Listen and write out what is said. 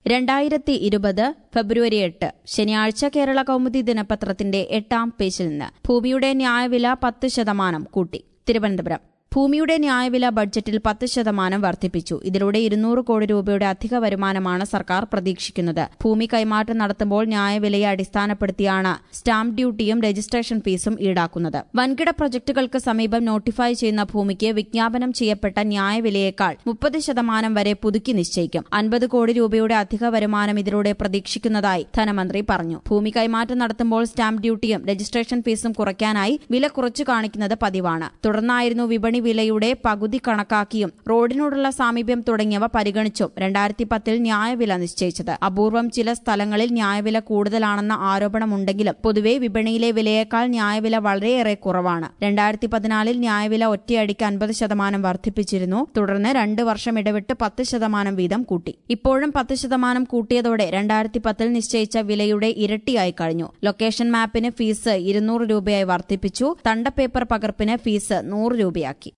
രണ്ടായിരത്തി ഇരുപത് ഫെബ്രുവരി എട്ട് ശനിയാഴ്ച കേരള കൗമുദി ദിനപത്രത്തിന്റെ എട്ടാം പേജിൽ നിന്ന് ഭൂമിയുടെ ന്യായവില പത്ത് ശതമാനം കൂട്ടി തിരുവനന്തപുരം ഭൂമിയുടെ ന്യായവില ബഡ്ജറ്റിൽ പത്ത് ശതമാനം വർദ്ധിപ്പിച്ചു ഇതിലൂടെ ഇരുന്നൂറ് കോടി രൂപയുടെ അധിക വരുമാനമാണ് സർക്കാർ പ്രതീക്ഷിക്കുന്നത് ഭൂമി കൈമാറ്റം നടത്തുമ്പോൾ ന്യായവിലയെ അടിസ്ഥാനപ്പെടുത്തിയാണ് സ്റ്റാമ്പ് ഡ്യൂട്ടിയും രജിസ്ട്രേഷൻ ഫീസും ഈടാക്കുന്നത് വൻകിട പ്രൊജക്ടുകൾക്ക് സമീപം നോട്ടിഫൈ ചെയ്യുന്ന ഭൂമിക്ക് വിജ്ഞാപനം ചെയ്യപ്പെട്ട ന്യായവിലയേക്കാൾ മുപ്പത് ശതമാനം വരെ പുതുക്കി നിശ്ചയിക്കും അൻപത് കോടി രൂപയുടെ അധിക വരുമാനം ഇതിലൂടെ പ്രതീക്ഷിക്കുന്നതായി ധനമന്ത്രി പറഞ്ഞു ഭൂമി കൈമാറ്റം നടത്തുമ്പോൾ സ്റ്റാമ്പ് ഡ്യൂട്ടിയും രജിസ്ട്രേഷൻ ഫീസും കുറയ്ക്കാനായി വില കുറച്ചു കാണിക്കുന്നത് പതിവാണ് തുടർന്നായിരുന്നു വിപണി വിലയുടെ പകുതി കണക്കാക്കിയും റോഡിനോടുള്ള സാമീപ്യം തുടങ്ങിയവ പരിഗണിച്ചും രണ്ടായിരത്തി പത്തിൽ ന്യായവില നിശ്ചയിച്ചത് അപൂർവം ചില സ്ഥലങ്ങളിൽ ന്യായവില കൂടുതലാണെന്ന ആരോപണമുണ്ടെങ്കിലും പൊതുവെ വിപണിയിലെ വിലയേക്കാൾ ന്യായവില വളരെയേറെ കുറവാണ് രണ്ടായിരത്തി പതിനാലിൽ ന്യായവില ഒറ്റയടിക്ക് അൻപത് ശതമാനം വർദ്ധിപ്പിച്ചിരുന്നു തുടർന്ന് രണ്ട് വർഷം ഇടവിട്ട് പത്ത് ശതമാനം വീതം കൂട്ടി ഇപ്പോഴും പത്ത് ശതമാനം കൂട്ടിയതോടെ രണ്ടായിരത്തി പത്തിൽ നിശ്ചയിച്ച വിലയുടെ ഇരട്ടിയായി കഴിഞ്ഞു ലൊക്കേഷൻ മാപ്പിന് ഫീസ് ഇരുന്നൂറ് രൂപയായി വർദ്ധിപ്പിച്ചു തണ്ടപ്പേപ്പർ പകർപ്പിന് ഫീസ് നൂറ് രൂപയാക്കി